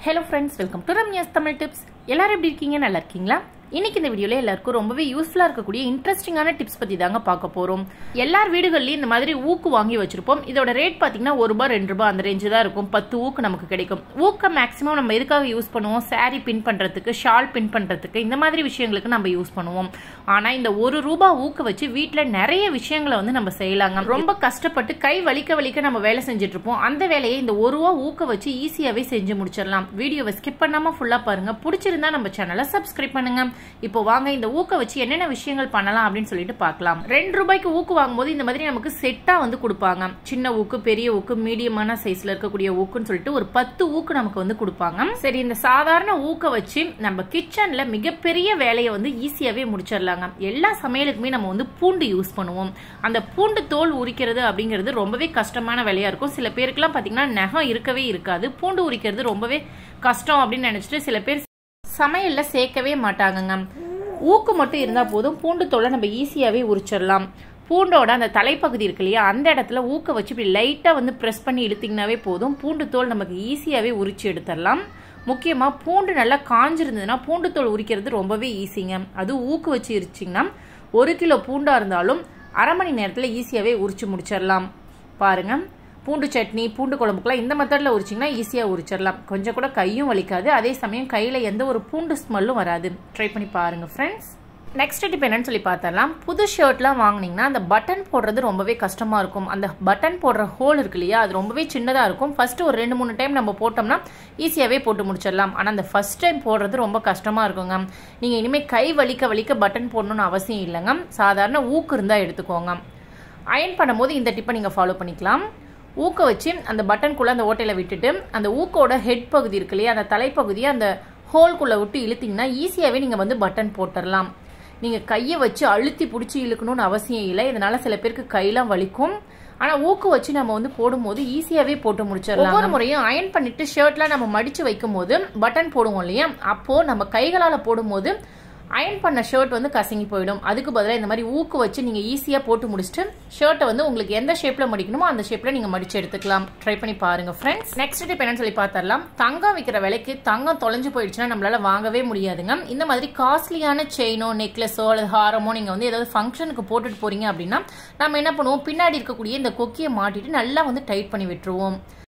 hello friends welcome to Ramya's Tamil tips எல்லாரும் எப்படி இருக்கீங்க நல்லா இருக்கீங்களா இன்னைக்கு இந்த வீடியோல எல்லாருக்கும் ரொம்பவே யூஸ்ஃபுல்லா இருக்கக்கூடிய இன்ட்ரெஸ்டிங்கான டிப்ஸ் பத்தி தாங்க பார்க்க போறோம் எல்லார் வீடுகள்லயும் இந்த மாதிரி ஊக்கு வாங்கி வச்சிருப்போம் இதோட ரேட் பாத்தீங்கன்னா ஒரு ரூபாய் ரெண்டு ரூபாய் அந்த ரேஞ்சு தான் இருக்கும் பத்து ஊக்கு நமக்கு கிடைக்கும் ஊக்க மேக்ஸிமம் நம்ம எதுக்காக யூஸ் பண்ணுவோம் saree பின் பண்றதுக்கு ஷால் பின் பண்றதுக்கு இந்த மாதிரி விஷயங்களுக்கு நம்ம யூஸ் பண்ணுவோம் ஆனா இந்த ஒரு ரூபாய் ஊக்க வச்சு வீட்ல நிறைய விஷயங்களை வந்து நம்ம செய்யலாங்க ரொம்ப கஷ்டப்பட்டு கை வலிக்க வலிக்க நம்ம வேலை செஞ்சுட்டு இருப்போம் அந்த வேலையை இந்த ஒரு ரூபா ஊக்க வச்சு ஈஸியாவே செஞ்சு முடிச்சிடலாம் வீடியோவை ஸ்கிப் பண்ணாம ஃபுல்லா பாருங்க பிடிச்சிருந்தா நம்ம சேனலை சப்ஸ்கிரைப் பண்ணுங்க இப்போ வாங்க இந்த ஊக்க வச்சு என்னென்ன விஷயங்கள் பண்ணலாம் அப்படின்னு சொல்லிட்டு பார்க்கலாம் ரெண்டு ரூபாய்க்கு ஊக்கு வாங்கும்போது இந்த மாதிரி நமக்கு செட்டா வந்து கொடுப்பாங்க சின்ன ஊக்கு பெரிய ஊக்கு மீடியமான சைஸ்ல இருக்கக்கூடிய ஊக்குன்னு சொல்லிட்டு ஒரு பத்து ஊக்கு நமக்கு வந்து கொடுப்பாங்க சரி இந்த சாதாரண ஊக்க வச்சு நம்ம கிச்சன்ல மிகப்பெரிய வேலையை வந்து ஈஸியாவே முடிச்சிடலாங்க எல்லா சமையலுக்குமே நம்ம வந்து பூண்டு யூஸ் பண்ணுவோம் அந்த பூண்டு தோல் உரிக்கிறது அப்படிங்கிறது ரொம்பவே கஷ்டமான வேலையா இருக்கும் சில பேருக்குலாம் பாத்தீங்கன்னா நகம் இருக்கவே இருக்காது பூண்டு உரிக்கிறது ரொம்பவே கஷ்டம் அப்படின்னு நினைச்சிட்டு சில பேர் சமையல்ல சேர்க்கவே மாட்டாங்கங்க ஊக்கு மட்டும் இருந்தா போதும் பூண்டு தோலை நம்ம ஈஸியாவே உரிச்சிடலாம் பூண்டோட அந்த தலைப்பகுதி இருக்கு இல்லையா அந்த இடத்துல ஊக்க வச்சு இப்படி லைட்டா வந்து ப்ரெஸ் பண்ணி இழுத்தீங்கன்னாவே போதும் பூண்டு தோல் நமக்கு ஈஸியாவே உரிச்சு எடுத்துடலாம் முக்கியமா பூண்டு நல்லா காஞ்சிருந்ததுன்னா பூண்டு தோல் உரிக்கிறது ரொம்பவே ஈஸிங்க அது ஊக்கு வச்சு இரிச்சிங்கன்னா ஒரு கிலோ பூண்டா இருந்தாலும் அரை மணி நேரத்துல ஈஸியாவே உரிச்சு முடிச்சிடலாம் பாருங்க பூண்டு சட்னி பூண்டு குழம்புக்குலாம் இந்த மெத்தடில் உரிச்சிங்கன்னா ஈஸியாக உரிச்சிடலாம் கொஞ்சம் கூட கையும் வலிக்காது அதே சமயம் கையில் எந்த ஒரு பூண்டு ஸ்மெல்லும் வராது ட்ரை பண்ணி பாருங்கள் ஃப்ரெண்ட்ஸ் நெக்ஸ்ட் டிப் என்னன்னு சொல்லி பார்த்தரலாம் புது ஷர்ட்லாம் வாங்கினீங்கன்னா அந்த பட்டன் போடுறது ரொம்பவே கஷ்டமாக இருக்கும் அந்த பட்டன் போடுற ஹோல் இருக்கு இல்லையா அது ரொம்பவே சின்னதாக இருக்கும் ஃபஸ்ட்டு ஒரு ரெண்டு மூணு டைம் நம்ம போட்டோம்னா ஈஸியாகவே போட்டு முடிச்சிடலாம் ஆனால் அந்த ஃபஸ்ட் டைம் போடுறது ரொம்ப கஷ்டமாக இருக்குங்க நீங்கள் இனிமேல் கை வலிக்க வலிக்க பட்டன் போடணும்னு அவசியம் இல்லைங்க சாதாரண ஊக்கு இருந்தால் எடுத்துக்கோங்க அயன் பண்ணும்போது இந்த டிப்பை நீங்கள் ஃபாலோ பண்ணிக்கலாம் ஊக்க வச்சு அந்த பட்டன்குள்ளே அந்த ஓட்டையில் விட்டுட்டு அந்த ஊக்கோட ஹெட் பகுதி இருக்கு இல்லையா அந்த தலைப்பகுதியை அந்த ஹோல்குள்ளே விட்டு இழுத்தீங்கன்னா ஈஸியாகவே நீங்கள் வந்து பட்டன் போட்டுடலாம் நீங்கள் கையை வச்சு அழுத்தி பிடிச்சி இழுக்கணும்னு அவசியம் இல்லை இதனால சில பேருக்கு கையெல்லாம் வலிக்கும் ஆனால் ஊக்கு வச்சு நம்ம வந்து போடும்போது ஈஸியாகவே போட்டு முடிச்சிடலாம் ஒவ்வொரு முறையும் அயன் பண்ணிட்டு ஷர்ட்லாம் நம்ம மடிச்சு வைக்கும் போது பட்டன் போடுவோம் இல்லையா அப்போ நம்ம கைகளால் போடும்போது அயன் பண்ண ஷர்ட் வந்து கசங்கி போயிடும் அதுக்கு பதிலாக இந்த மாதிரி ஊக்கு வச்சு நீங்கள் ஈஸியாக போட்டு முடிச்சுட்டு ஷர்ட்டை வந்து உங்களுக்கு எந்த ஷேப்பில் மடிக்கணுமோ அந்த ஷேப்பில் நீங்கள் மடிச்சு எடுத்துக்கலாம் ட்ரை பண்ணி பாருங்க ஃப்ரெண்ட்ஸ் நெக்ஸ்ட் டிப் என்னன்னு சொல்லி பார்த்தரலாம் தங்கம் விற்கிற விலைக்கு தங்கம் தொலைஞ்சு போயிடுச்சுன்னா நம்மளால வாங்கவே முடியாதுங்க இந்த மாதிரி காஸ்ட்லியான செயினோ நெக்லஸோ அல்லது ஹாரமோ நீங்கள் வந்து ஏதாவது ஃபங்க்ஷனுக்கு போட்டுட்டு போறீங்க அப்படின்னா நம்ம என்ன பண்ணுவோம் பின்னாடி இருக்கக்கூடிய இந்த கொக்கியை மாட்டிட்டு நல்லா வந்து டைட் பண்ணி விட்டுருவோம்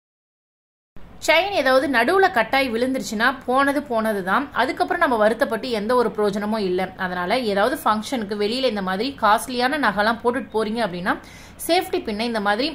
செயின் ஏதாவது நடுவில் கட்டாய் விழுந்துருச்சுன்னா போனது போனது தான் அதுக்கப்புறம் நம்ம வருத்தப்பட்டு எந்த ஒரு பிரயோஜனமும் இல்லை அதனால ஏதாவது ஃபங்க்ஷனுக்கு வெளியில் இந்த மாதிரி காஸ்ட்லியான நகைலாம் போட்டுட்டு போறீங்க அப்படின்னா சேஃப்டி பின்ன இந்த மாதிரி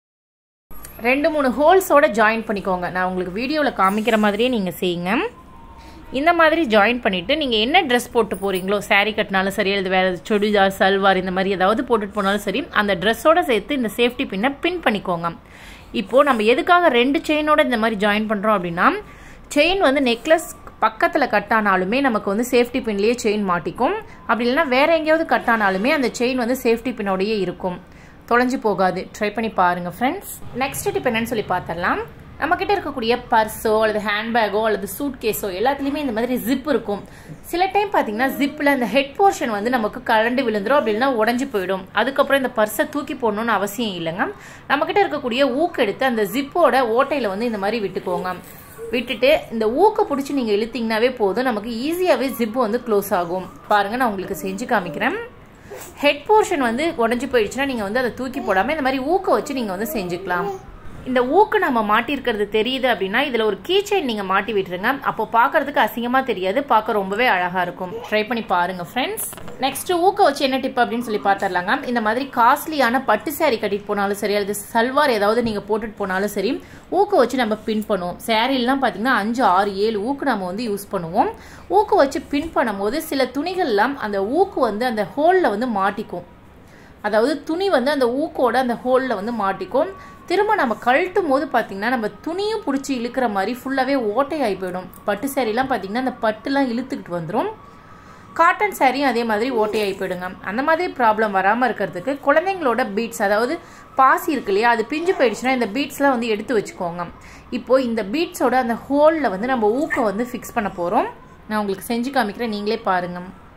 ரெண்டு மூணு ஹோல்ஸோட ஜாயின் பண்ணிக்கோங்க நான் உங்களுக்கு வீடியோவில் காமிக்கிற மாதிரியே நீங்கள் செய்யுங்க இந்த மாதிரி ஜாயின் பண்ணிவிட்டு நீங்கள் என்ன ட்ரெஸ் போட்டு போகிறீங்களோ சாரீ கட்டினாலும் சரி அல்லது வேறு சுடிதார் சல்வார் இந்த மாதிரி ஏதாவது போட்டுட்டு போனாலும் சரி அந்த ட்ரெஸ்ஸோட சேர்த்து இந்த சேஃப்டி பின்னை பின் பண்ணிக்கோங்க இப்போது நம்ம எதுக்காக ரெண்டு செயினோட இந்த மாதிரி ஜாயின் பண்ணுறோம் அப்படின்னா செயின் வந்து நெக்லஸ் பக்கத்தில் கட்டானாலுமே நமக்கு வந்து சேஃப்டி பின்லேயே செயின் மாட்டிக்கும் அப்படி இல்லைன்னா வேற எங்கேயாவது கட்டானாலுமே அந்த செயின் வந்து சேஃப்டி பின்னோடையே இருக்கும் தொலைஞ்சு போகாது ட்ரை பண்ணி பாருங்க ஃப்ரெண்ட்ஸ் நெக்ஸ்ட் டிப் என்னன்னு சொல்லி பார்த்தரலாம் நம்ம கிட்ட இருக்கக்கூடிய பர்ஸோ அல்லது ஹேண்ட்பேக்கோ அல்லது சூட் கேஸோ எல்லாத்துலேயுமே இந்த மாதிரி ஜிப் இருக்கும் சில டைம் பார்த்தீங்கன்னா ஜிப்பில் அந்த ஹெட் போர்ஷன் வந்து நமக்கு கரண்டு விழுந்துரும் அப்படின்னா உடஞ்சி போயிடும் அதுக்கப்புறம் இந்த பர்ஸை தூக்கி போடணும்னு அவசியம் இல்லைங்க நம்ம கிட்ட இருக்கக்கூடிய ஊக்கு எடுத்து அந்த ஜிப்போட ஓட்டையில் வந்து இந்த மாதிரி விட்டுக்கோங்க விட்டுட்டு இந்த ஊக்க பிடிச்சி நீங்கள் இழுத்தீங்கன்னாவே போதும் நமக்கு ஈஸியாகவே ஜிப்பு வந்து க்ளோஸ் ஆகும் பாருங்க நான் உங்களுக்கு செஞ்சு காமிக்கிறேன் ஹெட் போர்ஷன் வந்து உடஞ்சி போயிடுச்சுன்னா நீங்கள் வந்து அதை தூக்கி போடாமல் இந்த மாதிரி ஊக்க வச்சு நீங்கள் வந்து செஞ்சுக்கலாம் இந்த ஊக்கு நம்ம மாட்டியிருக்கிறது தெரியுது அப்படின்னா இதில் ஒரு கீ செயின் நீங்கள் மாட்டி விட்டுருங்க அப்போ பார்க்கறதுக்கு அசிங்கமாக தெரியாது பார்க்க ரொம்பவே அழகாக இருக்கும் ட்ரை பண்ணி பாருங்க ஃப்ரெண்ட்ஸ் நெக்ஸ்ட் ஊக்க வச்சு என்ன டிப் அப்படின்னு சொல்லி பார்த்துடலாங்க இந்த மாதிரி காஸ்ட்லியான பட்டு சாரி கட்டிட்டு போனாலும் சரி அல்லது சல்வார் ஏதாவது நீங்கள் போட்டுட்டு போனாலும் சரி ஊக்க வச்சு நம்ம பின் பண்ணுவோம் சேரீலாம் பார்த்தீங்கன்னா அஞ்சு ஆறு ஏழு ஊக்கு நம்ம வந்து யூஸ் பண்ணுவோம் ஊக்கு வச்சு பின் பண்ணும்போது சில துணிகள்லாம் அந்த ஊக்கு வந்து அந்த ஹோலில் வந்து மாட்டிக்கும் அதாவது துணி வந்து அந்த ஊக்கோட அந்த ஹோலில் வந்து மாட்டிக்கும் திரும்ப நம்ம கழட்டும் போது பார்த்தீங்கன்னா நம்ம துணியும் பிடிச்சி இழுக்கிற மாதிரி ஃபுல்லாகவே ஓட்டையாகி போயிடும் பட்டு சேரீலாம் பார்த்தீங்கன்னா அந்த பட்டுலாம் இழுத்துக்கிட்டு வந்துடும் காட்டன் சாரியும் அதே மாதிரி ஓட்டையாகி போயிடுங்க அந்த மாதிரி ப்ராப்ளம் வராமல் இருக்கிறதுக்கு குழந்தைங்களோட பீட்ஸ் அதாவது பாசி இருக்கு இல்லையா அது பிஞ்சு போயிடுச்சுன்னா இந்த பீட்ஸ்லாம் வந்து எடுத்து வச்சுக்கோங்க இப்போது இந்த பீட்ஸோட அந்த ஹோலில் வந்து நம்ம ஊக்கம் வந்து ஃபிக்ஸ் பண்ண போகிறோம் நான் உங்களுக்கு செஞ்சு காமிக்கிறேன் நீங்களே பாருங்கள்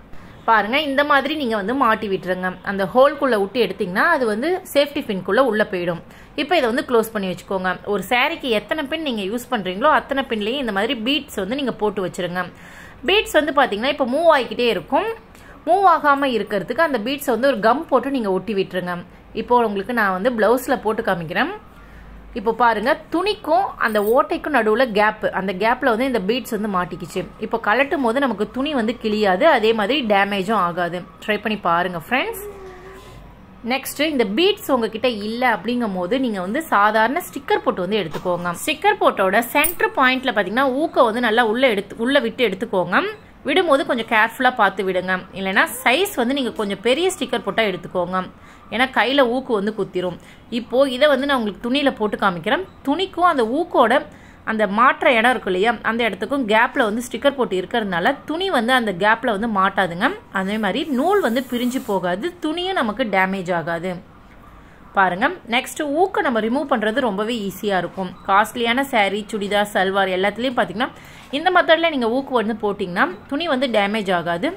பாருங்க இந்த மாதிரி நீங்க வந்து மாட்டி விட்டுருங்க அந்த ஹோல்குள்ள விட்டு எடுத்தீங்கன்னா அது வந்து சேஃப்டி பின்குள்ள உள்ள போயிடும் இப்போ இதை வந்து க்ளோஸ் பண்ணி வச்சுக்கோங்க ஒரு சாரிக்கு எத்தனை பின் நீங்க யூஸ் பண்றீங்களோ அத்தனை பின்லயும் இந்த மாதிரி பீட்ஸ் வந்து நீங்க போட்டு வச்சிருங்க பீட்ஸ் வந்து பாத்தீங்கன்னா இப்போ மூவ் ஆகிக்கிட்டே இருக்கும் மூவ் ஆகாம இருக்கிறதுக்கு அந்த பீட்ஸை வந்து ஒரு கம் போட்டு நீங்க ஒட்டி விட்டுருங்க இப்போ உங்களுக்கு நான் வந்து பிளவுஸ்ல போட்டு காமிக்கிறேன் இப்போ பாருங்க துணிக்கும் அந்த ஓட்டைக்கும் நடுவில் கேப் அந்த கேப்ல வந்து இந்த பீட்ஸ் வந்து மாட்டிக்கிச்சு இப்போ கலட்டும் போது நமக்கு துணி வந்து கிளியாது அதே மாதிரி டேமேஜும் ஆகாது ட்ரை பண்ணி பாருங்க ஃப்ரெண்ட்ஸ் நெக்ஸ்ட் இந்த பீட்ஸ் உங்ககிட்ட இல்லை அப்படிங்கும் போது நீங்க வந்து சாதாரண ஸ்டிக்கர் போட்டு வந்து எடுத்துக்கோங்க ஸ்டிக்கர் போட்டோட சென்டர் பாயிண்ட்ல பாத்தீங்கன்னா ஊக்க வந்து நல்லா உள்ள எடுத்து உள்ள விட்டு எடுத்துக்கோங்க விடும்போது கொஞ்சம் கேர்ஃபுல்லாக பார்த்து விடுங்க இல்லைனா சைஸ் வந்து நீங்கள் கொஞ்சம் பெரிய ஸ்டிக்கர் போட்டால் எடுத்துக்கோங்க ஏன்னா கையில் ஊக்கு வந்து குத்திரும் இப்போது இதை வந்து நான் உங்களுக்கு துணியில் போட்டு காமிக்கிறேன் துணிக்கும் அந்த ஊக்கோட அந்த மாற்ற இடம் இருக்கு இல்லையா அந்த இடத்துக்கும் கேப்பில் வந்து ஸ்டிக்கர் போட்டு இருக்கிறதுனால துணி வந்து அந்த கேப்பில் வந்து மாட்டாதுங்க அதே மாதிரி நூல் வந்து பிரிஞ்சு போகாது துணியும் நமக்கு டேமேஜ் ஆகாது பாருங்க நெக்ஸ்ட் ஊக்க நம்ம ரிமூவ் பண்ணுறது ரொம்பவே ஈஸியாக இருக்கும் காஸ்ட்லியான சாரீ சுடிதார் சல்வார் எல்லாத்துலேயும் பார்த்தீங்கன்னா இந்த மெத்தடில் நீங்கள் ஊக்கு வந்து போட்டிங்கன்னா துணி வந்து டேமேஜ் ஆகாது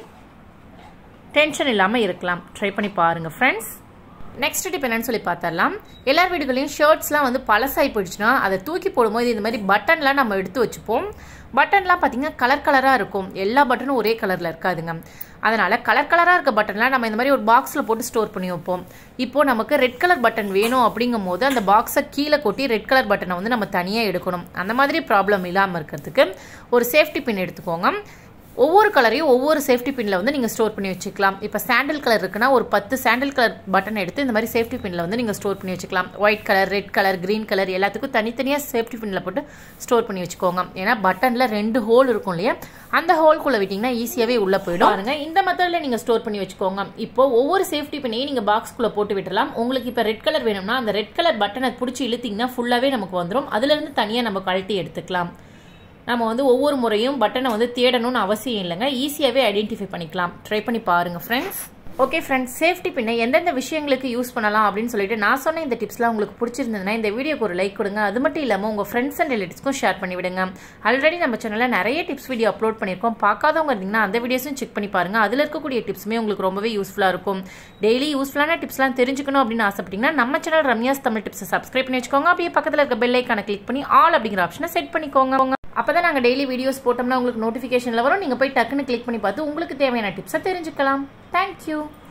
டென்ஷன் இல்லாமல் இருக்கலாம் ட்ரை பண்ணி பாருங்கள் ஃப்ரெண்ட்ஸ் நெக்ஸ்ட் டிப் என்னன்னு சொல்லி பார்த்தரலாம் எல்லார் வீடுகளையும் ஷர்ட்ஸ்லாம் வந்து பழசாகி போயிடுச்சுன்னா அதை தூக்கி போடும்போது இந்த மாதிரி பட்டன்லாம் நம்ம எடுத்து வச்சுப்போம் பட்டன்லாம் பார்த்தீங்கன்னா கலர் கலராக இருக்கும் எல்லா பட்டனும் ஒரே கலரில் இருக்காதுங்க அதனால கலர் கலராக இருக்க பட்டன்லாம் நம்ம இந்த மாதிரி ஒரு பாக்ஸில் போட்டு ஸ்டோர் பண்ணி வைப்போம் இப்போ நமக்கு ரெட் கலர் பட்டன் வேணும் அப்படிங்கும் போது அந்த பாக்ஸை கீழே கொட்டி ரெட் கலர் பட்டனை வந்து நம்ம தனியாக எடுக்கணும் அந்த மாதிரி ப்ராப்ளம் இல்லாமல் இருக்கிறதுக்கு ஒரு சேஃப்டி பின் எடுத்துக்கோங்க ஒவ்வொரு கலரையும் ஒவ்வொரு சேஃப்டி பின்ல வந்து நீங்கள் ஸ்டோர் பண்ணி வச்சுக்கலாம் இப்போ சாண்டில் கலர் இருக்குன்னா ஒரு பத்து சாண்டில் கலர் பட்டன் எடுத்து இந்த மாதிரி சேஃப்டி பின்ல வந்து நீங்கள் ஸ்டோர் பண்ணி வச்சுக்கலாம் white colour red colour green colour எல்லாத்துக்கும் தனித்தனியாக சேஃப்டி பின்ல போட்டு ஸ்டோர் பண்ணி வச்சுக்கோங்க ஏன்னா பட்டனில் ரெண்டு ஹோல் இருக்கும் இல்லையா அந்த ஹோல்குள்ளே விட்டிங்கன்னா ஈஸியாகவே உள்ளே போயிடும் பாருங்க இந்த மெத்தடில் நீங்கள் ஸ்டோர் பண்ணி வச்சுக்கோங்க இப்போ ஒவ்வொரு சேஃப்டி பின்னையும் நீங்கள் பாக்ஸ்குள்ளே போட்டு விட்டுலாம் உங்களுக்கு இப்போ ரெட் கலர் வேணும்னா அந்த ரெட் கலர் பட்டனை பிடிச்சி இழுத்தீங்கன்னா ஃபுல்லாகவே நமக்கு வந்துடும் அதுலேருந்து தனியாக நம்ம கழட்டி எடுத்துக்கலாம் நம்ம வந்து ஒவ்வொரு முறையும் பட்டனை வந்து தேடணும்னு அவசியம் இல்லைங்க ஈஸியாகவே ஐடென்டிஃபை பண்ணிக்கலாம் ட்ரை பண்ணி பாருங்கள் ஃப்ரெண்ட்ஸ் ஓகே ஃப்ரெண்ட்ஸ் சேஃப்டி பின்னை எந்தெந்த விஷயங்களுக்கு யூஸ் பண்ணலாம் அப்படின்னு சொல்லிட்டு நான் சொன்ன இந்த டிப்ஸ்லாம் உங்களுக்கு பிடிச்சிருந்ததுன்னா இந்த வீடியோக்கு ஒரு லைக் கொடுங்க அது மட்டும் இல்லாமல் உங்கள் ஃப்ரெண்ட்ஸ் அண்ட் ரிலேட்டிவ்ஸ்க்கும் ஷேர் பண்ணி விடுங்க ஆல்ரெடி நம்ம சேனலில் நிறைய டிப்ஸ் வீடியோ அப்லோட் பண்ணியிருக்கோம் பார்க்காதவங்க இருந்தீங்கன்னா அந்த வீடியோஸும் செக் பண்ணி பாருங்க அதில் இருக்கக்கூடிய டிப்ஸுமே உங்களுக்கு ரொம்பவே யூஸ்ஃபுல்லாக இருக்கும் டெய்லி யூஸ்ஃபுல்லான டிப்ஸ்லாம் தெரிஞ்சுக்கணும் அப்படின்னு ஆசைப்பட்டீங்கன்னா நம்ம சேனல் ரம்யாஸ் தமிழ் டிப்ஸை சப்ஸ்கிரைப் பண்ணி வச்சுக்கோங்க அப்படியே பக்கத்தில் இருக்க பெல் ஐக்கான கிளிக் பண்ணி ஆல் அப்படிங்கிற ஆப்ஷனை செட் பண்ணிக்கோங்க அப்பதான் நாங்கள் டெய்லி வீடியோஸ் போட்டோம்னா உங்களுக்கு நோட்டிஃபிகேஷனில் வரும் நீங்கள் போய் டக்குன்னு கிளிக் பண்ணி பார்த்து உங்களுக்கு தேவையான டிப்ஸை தெரிஞ்சுக்கலாம் தேங்க்யூ